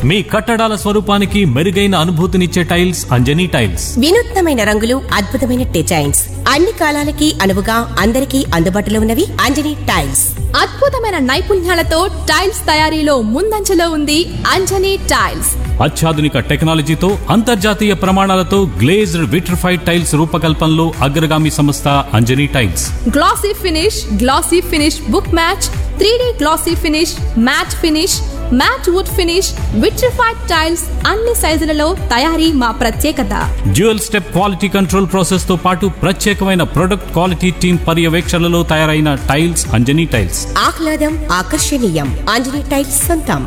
మీ కట్టడాల స్వరూపానికి మెరుగైన అనుభూతినిచ్చే టైల్స్ అంజనీ టైల్స్ వినూత్నమైన రంగులు అద్భుతమైన డిజైన్స్ అన్ని కాలాలకి అనువుగా అందరికీ అందుబాటులో ఉన్నవి అంజనీ టైల్స్ అద్భుతమైన నైపుణ్యాలతో టైల్స్ తయారీలో ముందంజలో ఉంది అంజనీ టైల్స్ అత్యాధునిక టెక్నాలజీతో అంతర్జాతీయ ప్రమాణాలతో గ్లేజ్డ్ విట్రిఫైడ్ టైల్స్ రూపకల్పనలో అగ్రగామి సంస్థ Anjani tiles glossy finish glossy finish book match three glossy finish matte finish matte wood finish vitrified tiles అన్ని సైజులలో తయారీ మా ప్రత్యేకత dual step quality control process తో పాటు ప్రత్యేకమైన ప్రొడక్ట్ క్వాలిటీ టీమ్ పర్యవేక్షణలో తయారైన టైల్స్ అంజనీ టైల్స్ ఆహ్లాదం ఆకర్షణీయం అంజనీ టైల్స్ సొంతం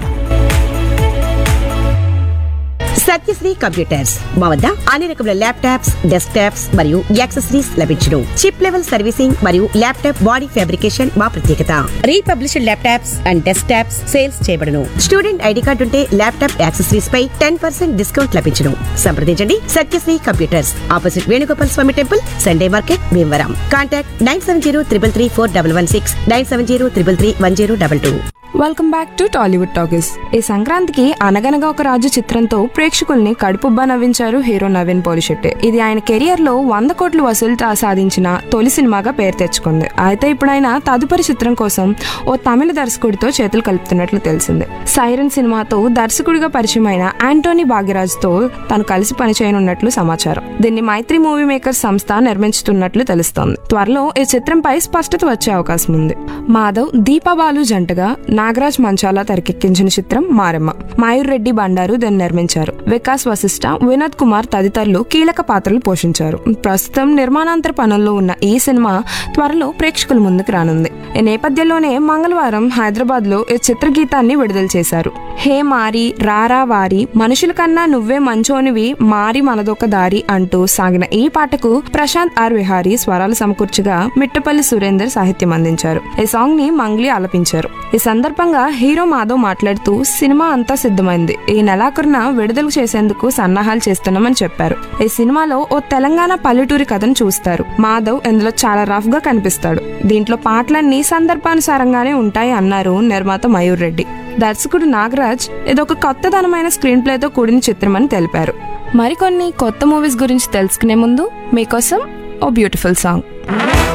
సత్యశ్రీ కంప్యూటర్స్ మా వద్ద అన్ని రకముల ల్యాప్టాప్స్ డెస్క్ టాప్స్ మరియు యాక్సెసరీస్ లభించును చిప్ లెవెల్ సర్వీసింగ్ మరియు ల్యాప్టాప్ బాడీ ఫ్యాబ్రికేషన్ మా ప్రత్యేకత republished laptops and desktops sales చేయబడును స్టూడెంట్ ఐడి కార్డు ఉంటే ల్యాప్టాప్ యాక్సెసరీస్ పై టెన్ పర్సెంట్ డిస్కౌంట్ లభించును సంప్రదించండి Satyasri computers opposite Venugopal Swamy temple Sunday market Bhimavaram contact nine seven zero triple three four double one six nine seven zero triple three one zero double two welcome back to Tollywood talkies ఈ సంక్రాంతికి అనగనగా ఒక రాజు చిత్రంతో ప్రేక్షకుల్ని కడుపుబ్బా నవ్వించారు hero Naveen Polishetty ఇది ఆయన కెరియర్ లో వంద కోట్లు వసూలు తా- సాధించిన తొలి సినిమాగా పేరు తెచ్చుకుంది అయితే ఇప్పుడు ఆయన తదుపరి చిత్రం కోసం ఓ తమిళ దర్శకుడితో చేతులు కలుపుతున్నట్లు తెలిసింది సైరన్ సినిమాతో దర్శకుడిగా పరిచయమైన యాంటోనీ భాగ్యరాజ్తో తను కలిసి పనిచేయనున్నట్లు సమాచారం దీన్ని మైత్రి మూవీ మేకర్స్ సంస్థ నిర్మించుతున్నట్లు తెలుస్తోంది త్వరలో ఈ చిత్రంపై స్పష్టత వచ్చే అవకాశం ఉంది మాధవ్ దీపాబాలు జంటగా నాగరాజ్ మంచాల తెరకెక్కించిన చిత్రం మారమ్మ మాయూర్ రెడ్డి బండారు దీన్ని నిర్మించారు వికాస్ వశిష్ట వినోద్ కుమార్ తదితరులు కీలక పాత్రలు పోషించారు ప్రస్తుతం నిర్మాణాంతర పనుల్లో ఉన్న ఈ సినిమా త్వరలో ప్రేక్షకుల ముందుకు రానుంది ఈ నేపథ్యంలోనే మంగళవారం హైదరాబాద్ లో ఈ చిత్రగీతాన్ని విడుదల చేశారు హే మారి రారా వారి మనుషుల కన్నా నువ్వే మంచోనివి మారి మనదొక దారి అంటూ సాగిన ఈ పాటకు ప్రశాంత్ ఆర్ విహారీ స్వరాలు సమకూర్చగా మిట్టపల్లి సురేందర్ సాహిత్యం అందించారు ఈ సాంగ్ ని మంగ్లీ ఆలపించారు ఈ సందర్భంగా హీరో మాధవ్ మాట్లాడుతూ సినిమా అంతా సిద్ధమైంది ఈ నెలాఖరున విడుదల చేసేందుకు సన్నాహాలు చేస్తున్నామని చెప్పారు ఈ సినిమాలో ఓ తెలంగాణ పల్లెటూరి కథను చూస్తారు మాధవ్ ఇందులో చాలా రఫ్ గా కనిపిస్తాడు దీంట్లో పాటలన్నీ సందర్భానుసారంగానే ఉంటాయి అన్నారు నిర్మాత మయూర్ రెడ్డి దర్శకుడు నాగరాజ్ ఇదొక కొత్తదనమైన స్క్రీన్ ప్లేతో కూడిన చిత్రమని తెలిపారు మరికొన్ని కొత్త మూవీస్ గురించి తెలుసుకునే ముందు మీకోసం ఓ బ్యూటిఫుల్ సాంగ్